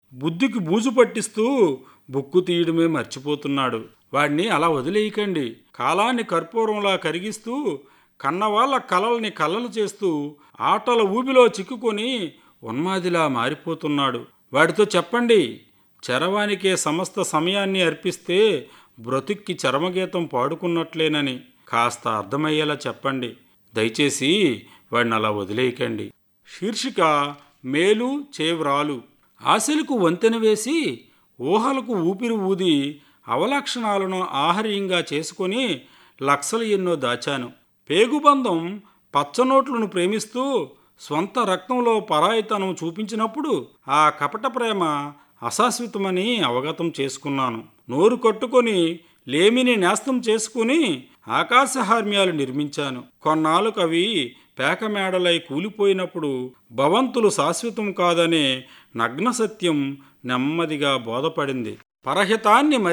బుద్ధికి బూజు పట్టిస్తూ బుక్కు తీయడమే మర్చిపోతున్నాడు వాడిని అలా వదిలేయకండి కాలాన్ని కర్పూరంలా కరిగిస్తూ కన్నవాళ్ళ కలల్ని కలలు చేస్తూ ఆటల ఊబిలో చిక్కుకొని ఉన్మాదిలా మారిపోతున్నాడు వాడితో చెప్పండి చరవానికే సమస్త సమయాన్ని అర్పిస్తే బ్రతుక్కి చరమగీతం పాడుకున్నట్లేనని కాస్త అర్థమయ్యేలా చెప్పండి దయచేసి వాడిని అలా వదిలేయకండి శీర్షిక మేలు చేవ్రాలు ఆశలకు వంతెన వేసి ఊహలకు ఊపిరి ఊది అవలక్షణాలను ఆహార్యంగా చేసుకొని లక్షలు ఎన్నో దాచాను పేగుబంధం పచ్చనోట్లను ప్రేమిస్తూ స్వంత రక్తంలో పరాయితనం చూపించినప్పుడు ఆ కపట ప్రేమ అశాశ్వతమని అవగతం చేసుకున్నాను నోరు కట్టుకొని లేమిని నేస్తం చేసుకుని ఆకాశహార్మ్యాలు నిర్మించాను కొన్నాళ్ళకు అవి పేకమేడలై కూలిపోయినప్పుడు భవంతులు శాశ్వతం కాదనే నగ్న సత్యం నెమ్మదిగా బోధపడింది పరహితాన్ని